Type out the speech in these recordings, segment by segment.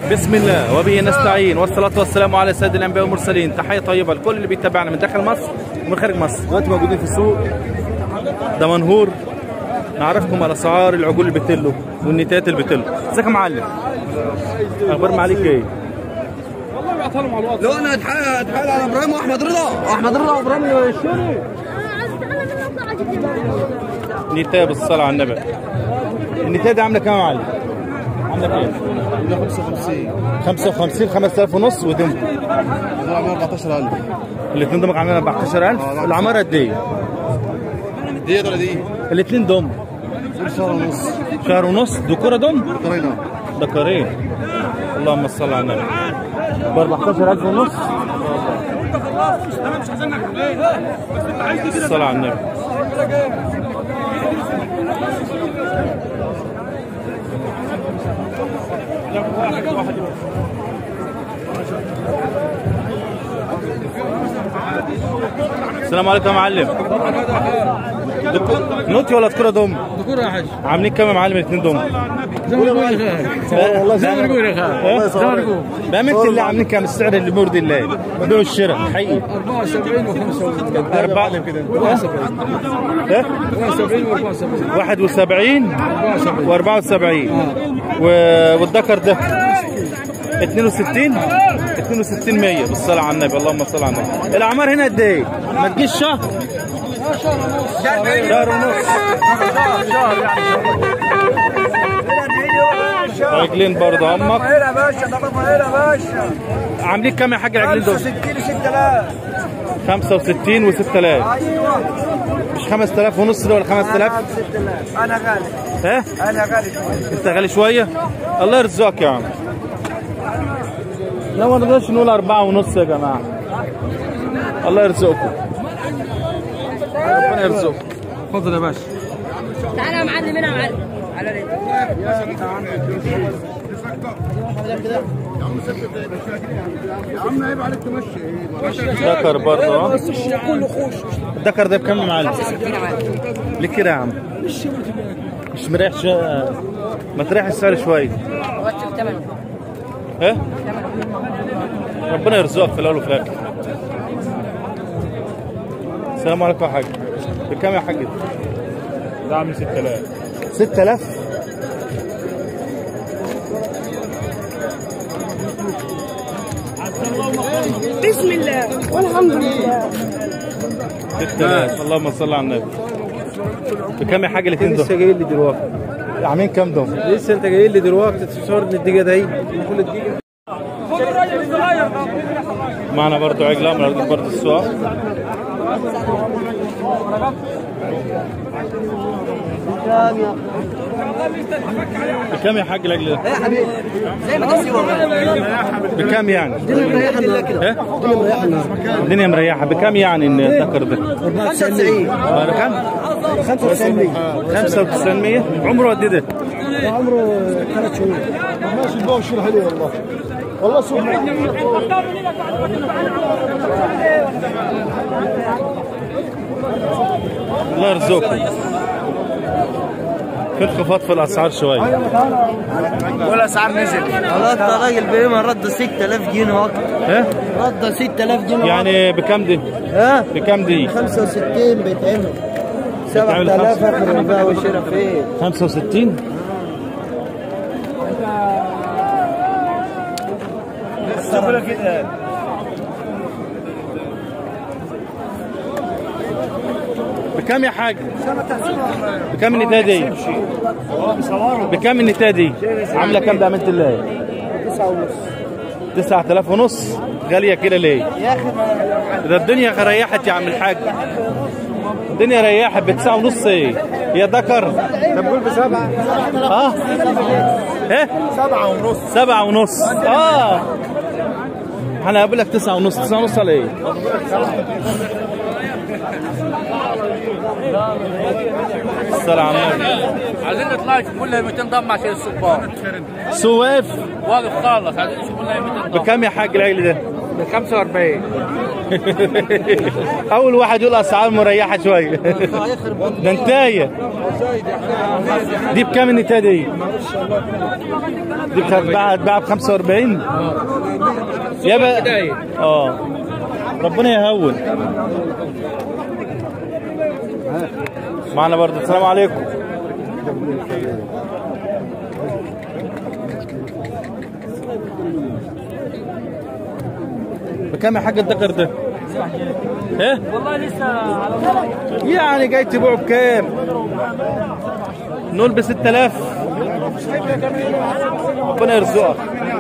بسم الله وبه نستعين والصلاة والسلام على سيد الأنبياء والمرسلين تحية طيبة لكل اللي بيتابعنا من داخل مصر ومن خارج مصر دلوقتي موجودين في السوق دمنهور نعرفكم على أسعار العجول البتلو والنتايات البتلو ازيك يا معلم أخبار معاليك إيه؟ لو انا اتحايل اتحايل على ابراهيم واحمد رضا احمد رضا وابراهيم الشوري نتاية بالصلاة على النبي النتاية دي عاملة كام يا معلم؟ عاملة كام؟ 55 55 5000 ونص ودم ده 14000 الاثنين دمك عاملين 14000 العمارة قد إيه؟ دي ولا دي؟ الاثنين دم دول شهر ونص شهر ونص دكورة دم قرينا دكارين اللهم صل على النبي ب 14000 ونص الصلاة على النبي السلام عليكم يا معلم دك- نوتي ولا تكرة دم؟ دكتور يا حاج عاملين كام يا معلم الاثنين دم؟ زي ما بقول يا والله زي ما بقول يا إيه؟ زي ما بقول بأمانة الله عاملين كام السعر اللي مرضي الله بيع الشراء حقيقي 74 و75 أربعة إيه؟ 74 و74 71 74 و74 و... والذكر ده 62 62 100 بالصلاة على النبي اللهم صل على النبي الأعمار هنا قد إيه؟ ما تجيش شهر شهر ونص عجلين برضه همك هنا يا باشا طب هنا يا باشا عاملين كام يا حاج العجلين دول؟ 60 6000 65 و6000 ايوه مش 5000 ونص ده ولا 5000 6000 انا غالي ها انا غالي شويه انت غالي شويه الله يرزقك يا عم لا ما نقدرش نقول أربعة ونص يا جماعة الله يرزقكم ربنا يرزقكم اتفضل يا باشا تعالى يا معلم هنا يا معلم على رجلك ذكر برضه ها الذكر ده بكم يا معلم؟ ليه كده يا عم؟ مش مريح شو... ما تريح السعر شوية وقت ثمن ها؟ ربنا يرزقك في الأول وفي الآخر السلام عليكم يا حاج بكم يا حاج؟ ده عامل 6000 6000 بسم الله والحمد لله 6000 اللهم صل على النبي بكم يا حاج الاثنين لسه دول؟ جاي لي دلوقتي عاملين كام دول؟ لسه انت جاي لي دلوقتي تصورني الدقيقه دي كل الدقيقه معنا برضو عجلة من أرض برضو السواق بكم يا حاج العجل ده؟ يا حبيبي زي ما تسيب بكم يعني؟ مريحه كده ها؟ الدنيا مريحه الدنيا مريحة بكم يعني إن الذكر ده؟ 94 بكم؟ 95 95 عمره قد إيه ده؟ عمره ثلاث شهور ماشي الباو شيل عليه والله والله سوق الله يرزقكم في انخفاض في الأسعار شوية والاسعار نزل والله انت راجل بقيمه رد 6000 جنيه واكتر ها؟ رد 6000 جنيه يعني بكم دي؟ ها بكم دي؟ 65 بيتعمل بيتعمل 7000 خمسة. اخر البيع والشراء فين 65 بكم يا حاج؟ بكم النتاية دي؟ بكم النتاية دي؟ عاملة كام بأمانة الله؟ 9000 ونص غالية كده ليه؟ يا اخي ده الدنيا ريحت يا عم الحاج الدنيا ريحت بتسعة ونص ايه؟ يا ذكر طب قول بسبعه اه ايه؟ سبعه ونص سبعة ونص اه انا هقول لك تسعة ونص تسعة ونص على ايه؟ الصلاة على النبي عايزين نطلع نشوف لنا 200 ضم عشان الصبار سواف واقف خالص عايزين نشوف لنا 200 ضم بكم يا حاج العجل ده؟ ب 45 اول واحد يقول اسعار مريحه شويه ده انتايه دي بكام النتايه دي؟ دي هتباع هتباع ب 45 يا بقى اه ربنا يهون معنا برضه السلام عليكم بكام يا حاج الدكر ده؟ ايه؟ والله لسه يعني جاي تبيعه بكام؟ نقول ب 6000 ربنا يرزقك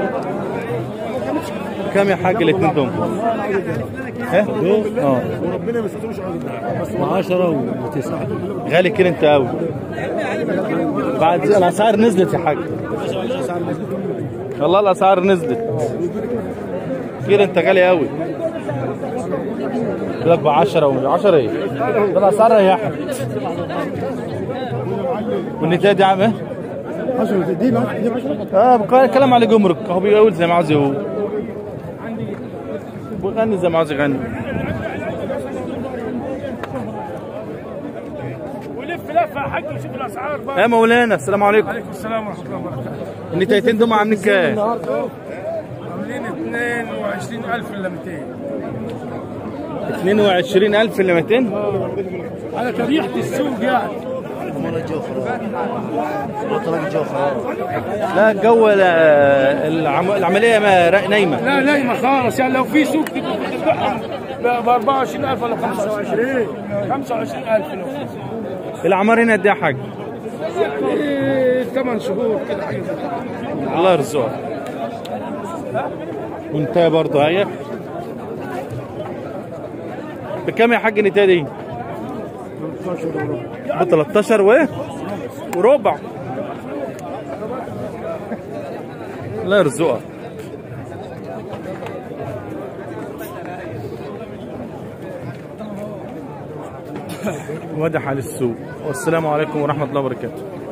كام يا حاج الاثنين دول؟ ايه؟ اه 10 و9 غالي كده انت قوي بعد الاسعار نزلت يا حاج والله الاسعار نزلت كده انت غالي قوي لك ب 10 و 10 ايه؟ ده الاسعار ريحت والنتايه دي عامل ايه؟ 10 دي دي 10 اه بتكلم على جمرك هو بيقول زي ما عاوز يقول بيغني زي ما عاوز يغني ولف لفه يا حاج وشوف الاسعار بقى يا مولانا السلام عليكم عليكم السلام ورحمه الله وبركاته النتايتين دول عاملين كام؟ عاملين 22000 الا 200 22000 ل 200 على طبيعه السوق يعني لا الجو لا- العم- العمليه ما را- نايمه لا نايمه خالص يعني لو في سوق تبقى تبيعها ب 24000 ولا 25 25000 لو في الاعمار هنا قد ايه يا حاج؟ 8 شهور كده حاجه زي كده. الله يرزقك وانت برضه هيا بكام يا حاج النتايه دي؟ ب 13 و وربع الله يرزقك وادي حال السوق والسلام عليكم ورحمه الله وبركاته